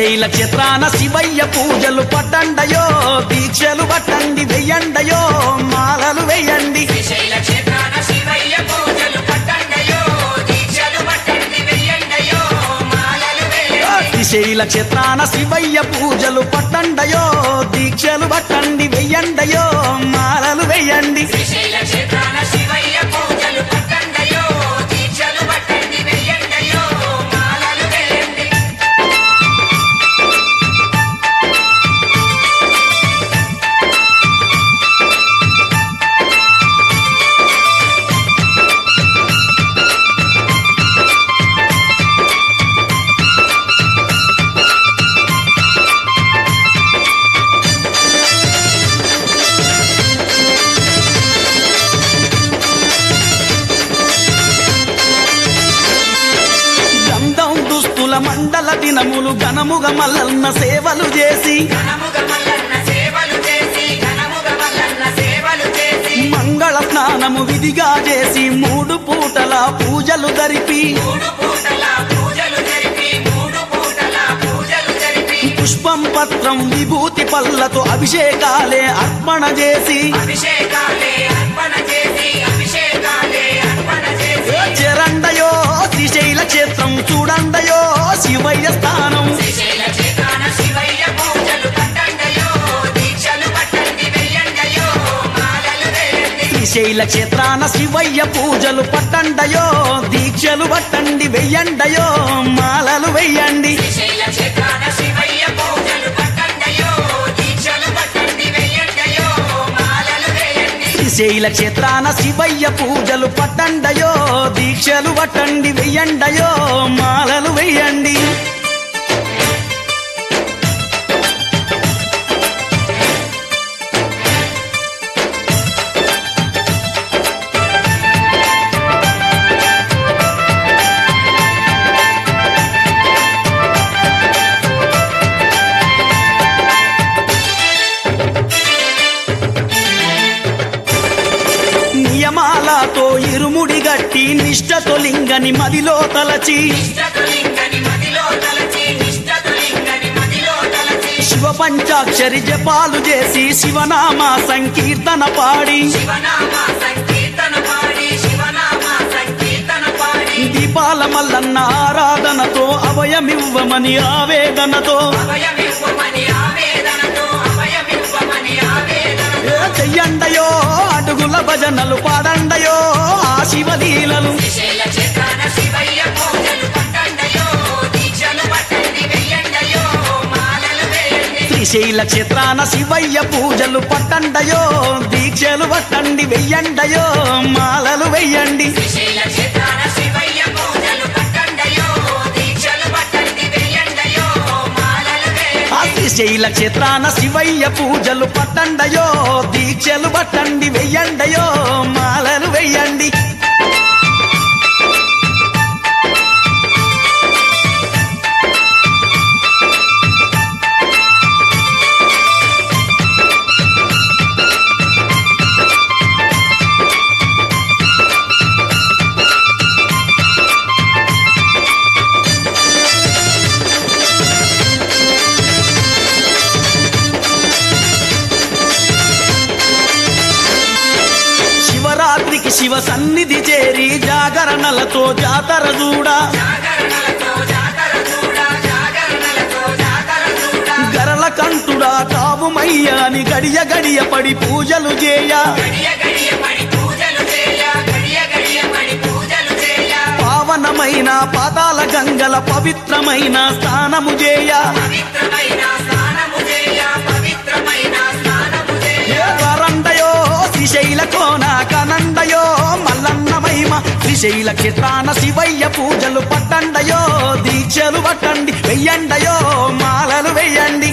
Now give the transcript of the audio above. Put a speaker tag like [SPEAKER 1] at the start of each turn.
[SPEAKER 1] శ్రీశైల చిత్రాన శివయ్య పూజలు పట్టండయో దీక్షలు పట్టండి వెయ్యండయో మాలలు వెయ్యండి
[SPEAKER 2] శ్రీశైల క్షేత్రాన శివయ్య పూజలు పట్టండయో దీక్షలు పట్టండి వెయ్యండయో మాలలు వేయండి
[SPEAKER 1] శ్రీశైల చిత్రాన శివయ్య పూజలు పట్టండయో దీక్షలు పట్టండి వెయ్యండయో మాలలు వెయ్యండి
[SPEAKER 2] శ్రీశైల క్షేత్రాన శివయ్య పూజలు పట్టండయో దీక్షలు పట్టండి వెయ్యండయో మాలలు వేయండి
[SPEAKER 1] గంధం దుస్తుల మండల దినములు ఘనముగ మల్లన్న సేవలు చేసి
[SPEAKER 2] ఘనముగ మల్లన్న సేవలు చేసి ఘనముగ మల్లన్న సేవలు చేసి
[SPEAKER 1] మంగళ స్నానము విధిగా చేసి మూడు పూటల పూజలు జరిపి
[SPEAKER 2] మూడు పూటల పూజలు జరిపి మూడు పూటల పూజలు జరిపి
[SPEAKER 1] పుష్పం పత్రం విభూతి పళ్ళతో అభిషేకాలే అర్పణ చేసి
[SPEAKER 2] అభిషేకాలే అర్పణ చేసి అభిషేకాలే అర్పణ చేసి
[SPEAKER 1] చెరండయో శ్రీశైల క్షేత్రం చూడండయో శివయ్య స్థానం
[SPEAKER 2] శ్రీశైల క్షేత్రాన శివయ్య పూజలు పట్టండయో దీక్షలు పట్టండి వెయ్యండయో మాలలు వేయండి
[SPEAKER 1] శ్రీశైల క్షేత్రాన శివయ్య పూజలు పట్టండయో దీక్షలు పట్టండి వెయ్యండయో మాలలు వెయ్యండి
[SPEAKER 2] శ్రీశైల క్షేత్రాన శివయ్య పూజలు పట్టండయో దీక్షలు పట్టండి వెయ్యండయో మాలలు వేయండి
[SPEAKER 1] శ్రీశైల క్షేత్రాన శివయ్య పూజలు పట్టండయో దీక్షలు పట్టండి వెయ్యండయో మాలలు వెయ్యండి నియమాలతో ఇరుముడి గట్టి నిష్టతో లింగని మదిలో తలచి
[SPEAKER 2] నిష్టతులింగని మదిలో తలచి నిష్టతులింగని మదిలో తలచి
[SPEAKER 1] శివ పంచాక్షరి జపాలు చేసి శివనామ సంకీర్తన పాడి
[SPEAKER 2] శివనామ సంకీర్తన పాడి శివనామ సంకీర్తన పాడి
[SPEAKER 1] దీపాల మల్లన్న ఆరాధనతో అభయమివ్వమని ఆవేదనతో
[SPEAKER 2] అభయమివ్వమని ఆవేదనతో అభయమివ్వమని ఆవేదనతో
[SPEAKER 1] ఏ చెయ్యండయో అడుగుల భజనలు పాడండయో ఆ శివలీలలు
[SPEAKER 2] శ్రీశైల క్షేత్రాన శివయ్య పూజలు పట్టండయో దీక్షలు పట్టండి వెయ్యండయో మాలలు వేయండి
[SPEAKER 1] శ్రీశైల క్షేత్రాన శివయ్య పూజలు పట్టండయో దీక్షలు పట్టండి వెయ్యండయో మాలలు వెయ్యండి
[SPEAKER 2] శ్రీశైల క్షేత్రాన శివయ్య పూజలు పట్టండయో దీక్షలు పట్టండి వెయ్యండయో మాలలు వేయండి
[SPEAKER 1] ఆ శ్రీశైల క్షేత్రాన శివయ్య పూజలు పట్టండయో దీక్షలు పట్టండి వెయ్యండయో మాలలు వెయ్యండి శివరాత్రికి శివ సన్నిధి చేరి జాగరణలతో జాతర చూడ
[SPEAKER 2] జాగరణలతో జాతర చూడ జాగరణలతో జాతర చూడ
[SPEAKER 1] గరల కంటుడా కావుమయ్య అని గడియ గడియ పడి పూజలు చేయ
[SPEAKER 2] గడియ గడియ పడి పూజలు చేయ గడియ గడియ పడి పూజలు చేయ
[SPEAKER 1] పావనమైన పాతాల గంగల పవిత్రమైన స్నానము చేయ
[SPEAKER 2] పవిత్రమైన స్నానము చేయ పవిత్రమైన స్నానము చేయ
[SPEAKER 1] వరండయో శ్రీశైల కోన కనండయో మల్లన్న మహిమ శ్రీశైల క్షేత్రాన శివయ్య పూజలు పట్టండయో దీక్షలు పట్టండి వెయ్యండయో మాలలు వెయ్యండి